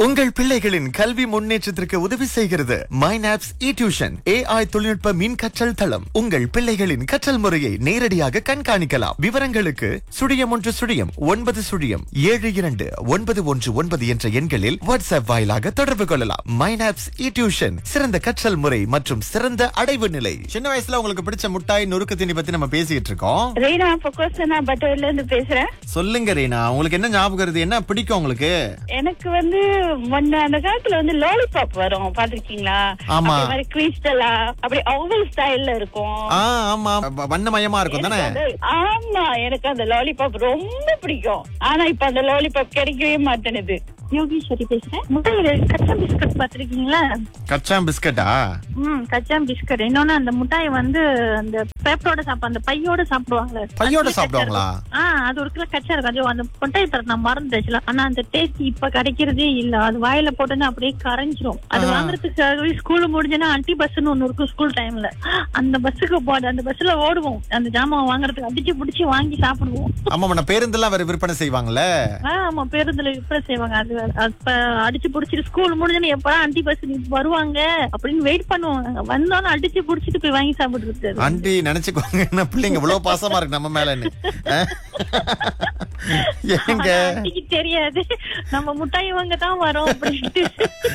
உங்கள் பிள்ளைகளின் கல்வி முன்னேற்றத்திற்கு உதவி செய்கிறது மைனாப்ஸ் இ டியூஷன் ஏஐ தொழில்நுட்ப மின் கற்றல் தளம் உங்கள் பிள்ளைகளின் கற்றல் முறையை நேரடியாக கண்காணிக்கலாம் விவரங்களுக்கு சுழியம் ஒன்று சுழியம் ஒன்பது சுழியம் ஏழு இரண்டு ஒன்பது ஒன்று ஒன்பது என்ற எண்களில் வாட்ஸ்அப் வாயிலாக தொடர்பு கொள்ளலாம் மைனாப்ஸ் இ டியூஷன் சிறந்த கற்றல் முறை மற்றும் சிறந்த அடைவு நிலை சின்ன வயசுல உங்களுக்கு பிடிச்ச முட்டாய் நொறுக்கு தீனி பத்தி நம்ம பேசிட்டு இருக்கோம் ரீனா பொக்கோசனா பட்டர்ல இருந்து பேசுறேன் சொல்லுங்க ரீனா உங்களுக்கு என்ன ஞாபகம் வருது என்ன பிடிக்கும் உங்களுக்கு எனக்கு வந்து முன்ன அந்த காலத்துல வந்து லாலிபாப் வரும் பாத்திருக்கீங்களா ஆமா. அதே மாதிரி கிறிஸ்டலா அப்படி ஓவல் ஸ்டைல்ல இருக்கும் ஆ ஆமா வ- வண்ணமயமா இருக்கும் தானே எனக்கு அது- ஆமா எனக்கு அந்த லாலிபாப் ரொம்ப பிடிக்கும் ஆனா இப்ப அந்த லாலிபாப் கிடைக்கவே மாட்டேனுது யோகீஸ்வரி பேசுறேன் முட்டையில கச்சா பிஸ்கட் பாத்திருக்கீங்களா கச்சா பிஸ்கட்டா ம் கச்சா பிஸ்கட் இன்னொன்னு அந்த முட்டாய் வந்து அந்த பேப்பரோட சாப்பிட அந்த பையோட சாப்பிடுவாங்கல்ல பையோட அதுல கச்சா சாப்பிடுவாங்களா? இருக்கும். ஆ அது ஒரு கிலோ கச்சா இருக்கும் அது அந்த முட்டாய் தர நான் மறந்துச்சுல ஆனா அந்த டேஸ்ட் இப்ப கிடைக்கிறதே இல்ல அது வாயில போட்டோன்னா அப்படியே கரைஞ்சிரும் அது ஆ. வாங்குறதுக்காகவே ஸ்கூல் முடிஞ்சனா அன்டி பஸ்ன்னு ஒண்ணு இருக்கும் ஸ்கூல் டைம்ல அந்த பஸ்ஸுக்கு போது அந்த பஸ்ல ஓடுவோம் அந்த ஜாமான் வாங்குறதுக்கு அடிச்சு புடிச்சு வாங்கி சாப்பிடுவோம் ஆமா நான் பேருந்தெல்லாம் வேற விற்பனை செய்வாங்கல்ல ஆ, ஆமா பேருந்துல விற்பனை செய்வாங்க அது வேற. அப்ப அடிச்சு புடிச்சிட்டு ஸ்கூல் முடிஞ்சோன்னு எப்படா ஆன்டி பஸ் வருவாங்க அப்படின்னு வெயிட் பண்ணுவாங்க வந்தாலும் அடிச்சு புடிச்சிட்டு போய் வாங்கி சாப்பிடுறது ஆண்டி நினைச்சுக்கோங்க என்ன பிள்ளைங்க இவ்வளவு பாசமா இருக்கு நம்ம மேலன்னு அஹ்? ஏங்க ஆனா ஆன்ட்டிக்கு தெரியாது நம்ம முட்டாய் வாங்க தான் வரோம் அப்படின்ட்டு